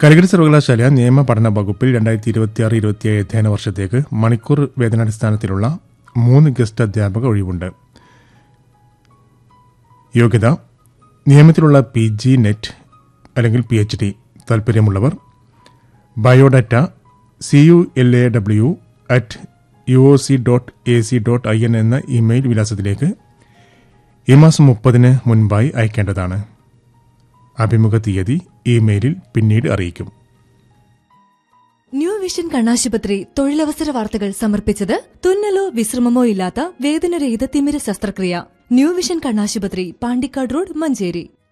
കാലിക്കറ്റ് സർവകലാശാല നിയമ പഠന വകുപ്പിൽ രണ്ടായിരത്തി ഇരുപത്തിയാറ് ഇരുപത്തിയേഴ് അധ്യയന വർഷത്തേക്ക് മണിക്കൂർ വേതനാടിസ്ഥാനത്തിലുള്ള മൂന്ന് ഗസ്റ്റ് അധ്യാപക ഒഴിവുണ്ട് യോഗ്യത നിയമത്തിലുള്ള പി ജി നെറ്റ് അല്ലെങ്കിൽ പി എച്ച് ഡി താൽപ്പര്യമുള്ളവർ biodata C U L A W at U O C dot A C dot I N എന്ന ഇമെയിൽ വിലാസത്തിലേക്ക് ഈ മാസം മുപ്പതിന് മുൻപായി അയക്കേണ്ടതാണ് അഭിമുഖ തീയതി ഇമെയിലിൽ പിന്നീട് അറിയിക്കും ന്യൂ വിഷൻ കണ്ണാശുപത്രി തൊഴിലവസര വാർത്തകൾ സമർപ്പിച്ചത് തുന്നലോ വിശ്രമമോ ഇല്ലാത്ത വേദനരഹിത തിമിര ശസ്ത്രക്രിയ ന്യൂ വിഷൻ കണ്ണാശുപത്രി പാണ്ടിക്കാട് റോഡ് മഞ്ചേരി